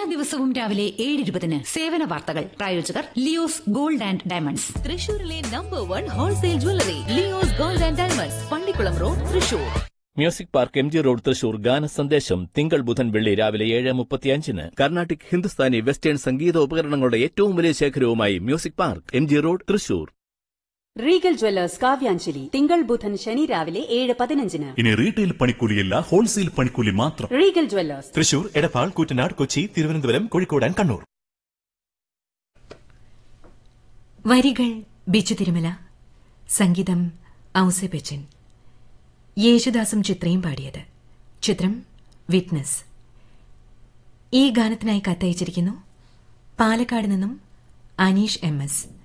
എല്ലാ ദിവസവും രാവിലെ ഏഴ് ഇരുപതിന് സേവന വാർത്തകൾ പ്രായോജകർ ലിയോസ് ഗോൾഡ് ആൻഡ് ഡയമണ്ട്സ് തൃശൂരിലെ number one wholesale jewellery Leo's gold and diamonds Pallikulam road Thrissur music park M G road Thrissur ഗാന സന്ദേശം തിങ്കൾ ബുധൻ വെള്ളി രാവിലെ ഏഴ് മുപ്പത്തിയഞ്ചിന് കർണാട്ടിക് ഹിന്ദുസ്ഥാനി വെസ്റ്റേൺ സംഗീത ഉപകരണങ്ങളുടെ ഏറ്റവും വലിയ ശേഖരവുമായി music park M G road Thrissur Regal jewellers Kavyanjali തിങ്കൾ ബുധൻ ശനി രാവിലെ ഏഴ് പതിനഞ്ചിന് ഇനി റീറ്റെയിൽ പണിക്കൂലിയല്ല ഹോൾസെയിൽ പണിക്കൂലി മാത്രം Regal jewellers Thrissur Edappal Koottanad Kochi Thiruvananthapuram Kozhikode and Kannur വരികൾ ബിച്ചു തിരുമല സംഗീതം ഔസെ ബച്ചൻ യേശുദാസും ചിത്രയും പാടിയത് ചിത്രം വിറ്റ്നസ് ഈ ഗാനത്തിനായി കത്തയച്ചിരിക്കുന്നു പാലക്കാട് നിന്നും അനീഷ് എം എസ്